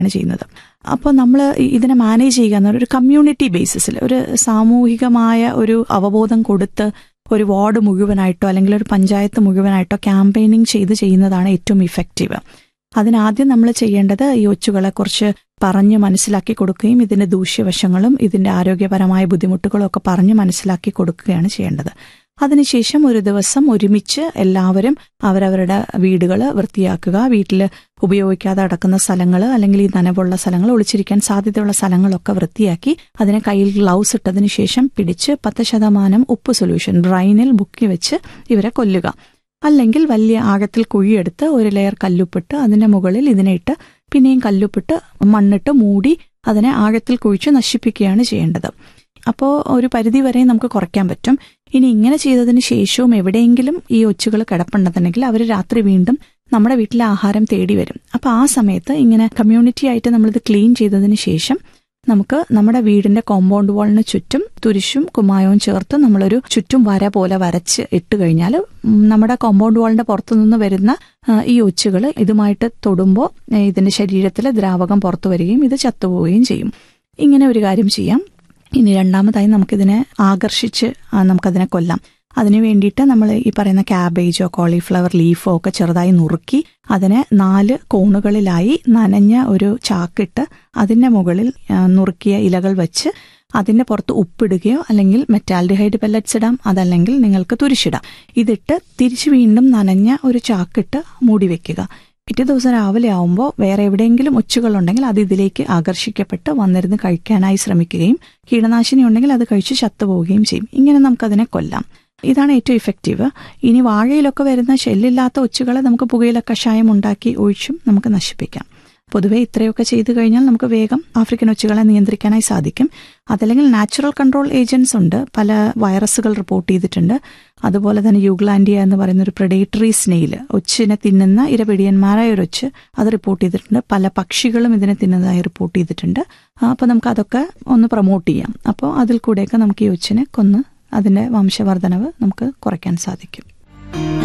ആണ് ചെയ്യുന്നത് അപ്പോൾ നമ്മൾ ഇതിനെ മാനേജ് ചെയ്യുക എന്ന് പറഞ്ഞാൽ ഒരു കമ്മ്യൂണിറ്റി ബേസിസിൽ ഒരു സാമൂഹികമായ ഒരു അവബോധം കൊടുത്ത് ഒരു വാർഡ് മുഴുവനായിട്ടോ അല്ലെങ്കിൽ ഒരു പഞ്ചായത്ത് മുഴുവനായിട്ടോ ക്യാമ്പയിനിങ് ചെയ്ത് ചെയ്യുന്നതാണ് ഏറ്റവും ഇഫക്റ്റീവ് അതിനാദ്യം നമ്മൾ ചെയ്യേണ്ടത് ഈ ഒച്ചുകളെ കുറിച്ച് പറഞ്ഞ് മനസ്സിലാക്കി കൊടുക്കുകയും ഇതിന്റെ ദൂഷ്യവശങ്ങളും ഇതിന്റെ ആരോഗ്യപരമായ ബുദ്ധിമുട്ടുകളും ഒക്കെ പറഞ്ഞ് മനസ്സിലാക്കി കൊടുക്കുകയാണ് ചെയ്യേണ്ടത് അതിനുശേഷം ഒരു ദിവസം ഒരുമിച്ച് എല്ലാവരും അവരവരുടെ വീടുകൾ വൃത്തിയാക്കുക വീട്ടിൽ ഉപയോഗിക്കാതെ അടക്കുന്ന സ്ഥലങ്ങൾ അല്ലെങ്കിൽ ഈ നനവുള്ള സ്ഥലങ്ങൾ ഒളിച്ചിരിക്കാൻ സാധ്യതയുള്ള സ്ഥലങ്ങളൊക്കെ വൃത്തിയാക്കി അതിനെ കയ്യിൽ ഗ്ലൗസ് ഇട്ടതിന് ശേഷം പിടിച്ച് പത്ത് ശതമാനം ഉപ്പ് സൊല്യൂഷൻ ബ്രൈനിൽ മുക്കി വെച്ച് ഇവരെ കൊല്ലുക അല്ലെങ്കിൽ വലിയ ആഴത്തിൽ കുഴിയെടുത്ത് ഒരു ലെയർ കല്ലുപ്പിട്ട് അതിന്റെ മുകളിൽ ഇതിനെ ഇട്ട് പിന്നെയും കല്ലുപ്പിട്ട് മണ്ണിട്ട് മൂടി അതിനെ ആഴത്തിൽ കുഴിച്ച് നശിപ്പിക്കുകയാണ് ചെയ്യേണ്ടത് അപ്പോൾ ഒരു പരിധി വരെ നമുക്ക് കുറയ്ക്കാൻ പറ്റും ഇനി ഇങ്ങനെ ചെയ്തതിന് ശേഷവും എവിടെയെങ്കിലും ഈ ഒച്ചുകൾ കിടപ്പുണ്ടെന്നുണ്ടെങ്കിൽ അവർ രാത്രി വീണ്ടും നമ്മുടെ വീട്ടിലെ ആഹാരം തേടി വരും അപ്പൊ ആ സമയത്ത് ഇങ്ങനെ കമ്മ്യൂണിറ്റി ആയിട്ട് നമ്മളിത് ക്ലീൻ ചെയ്തതിന് ശേഷം നമുക്ക് നമ്മുടെ വീടിന്റെ കോമ്പൗണ്ട് വാളിന് ചുറ്റും തുരിശും കുമ്മായവും ചേർത്ത് നമ്മളൊരു ചുറ്റും വര പോലെ വരച്ച് ഇട്ട് കഴിഞ്ഞാൽ നമ്മുടെ കോമ്പൗണ്ട് വാളിന്റെ പുറത്തുനിന്ന് വരുന്ന ഈ ഒച്ചുകൾ ഇതുമായിട്ട് തൊടുമ്പോൾ ഇതിന്റെ ശരീരത്തിലെ ദ്രാവകം പുറത്തു വരികയും ഇത് ചത്തുപോവുകയും ചെയ്യും ഇങ്ങനെ ഒരു കാര്യം ചെയ്യാം ഇനി രണ്ടാമതായി നമുക്കിതിനെ ആകർഷിച്ച് നമുക്കതിനെ കൊല്ലാം അതിനു വേണ്ടിയിട്ട് നമ്മൾ ഈ പറയുന്ന ക്യാബേജോ കോളിഫ്ലവർ ലീഫോ ഒക്കെ ചെറുതായി നുറുക്കി അതിനെ നാല് കോണുകളിലായി നനഞ്ഞ ഒരു ചാക്കിട്ട് അതിന്റെ മുകളിൽ നുറുക്കിയ ഇലകൾ വെച്ച് അതിന്റെ പുറത്ത് ഉപ്പിടുകയോ അല്ലെങ്കിൽ മെറ്റാൽഡിഹൈഡ് പെല്ലറ്റ്സ് ഇടാം അതല്ലെങ്കിൽ നിങ്ങൾക്ക് തുരിശിടാം ഇതിട്ട് തിരിച്ചു വീണ്ടും നനഞ്ഞ ഒരു ചാക്കിട്ട് മൂടി വെക്കുക പിറ്റേ ദിവസം രാവിലെ ആവുമ്പോൾ വേറെ എവിടെയെങ്കിലും ഒച്ചുകളുണ്ടെങ്കിൽ അത് ഇതിലേക്ക് ആകർഷിക്കപ്പെട്ട് വന്നിരുന്ന് കഴിക്കാനായി ശ്രമിക്കുകയും കീടനാശിനി ഉണ്ടെങ്കിൽ അത് കഴിച്ച് ചത്തുപോവുകയും ചെയ്യും ഇങ്ങനെ നമുക്കതിനെ കൊല്ലാം ഇതാണ് ഏറ്റവും ഇഫക്റ്റീവ് ഇനി വാഴയിലൊക്കെ വരുന്ന ഷെല്ലില്ലാത്ത ഒച്ചുകളെ നമുക്ക് പുകയില കഷായം ഉണ്ടാക്കി ഒഴിച്ചും നമുക്ക് നശിപ്പിക്കാം പൊതുവെ ഇത്രയൊക്കെ ചെയ്തു കഴിഞ്ഞാൽ നമുക്ക് വേഗം ആഫ്രിക്കൻ ഒച്ചുകളെ നിയന്ത്രിക്കാനായി സാധിക്കും അതല്ലെങ്കിൽ നാച്ചുറൽ കൺട്രോൾ ഏജൻസ് ഉണ്ട് പല വൈറസുകൾ റിപ്പോർട്ട് ചെയ്തിട്ടുണ്ട് അതുപോലെ തന്നെ യൂഗ്ലാൻഡിയ എന്ന് പറയുന്ന ഒരു പ്രഡേറ്ററി സ്നെയിൽ ഒച്ചിനെ തിന്നുന്ന ഇരപിടിയന്മാരായ ഒരു ഒച്ച് അത് റിപ്പോർട്ട് ചെയ്തിട്ടുണ്ട് പല പക്ഷികളും ഇതിനെ തിന്നുന്നതായി റിപ്പോർട്ട് ചെയ്തിട്ടുണ്ട് അപ്പോൾ നമുക്ക് അതൊക്കെ ഒന്ന് പ്രൊമോട്ട് ചെയ്യാം അപ്പോൾ അതിൽ കൂടെയൊക്കെ നമുക്ക് ഈ ഒച്ചിനെ കൊന്ന് അതിന്റെ വംശവർദ്ധനവ് നമുക്ക് കുറയ്ക്കാൻ സാധിക്കും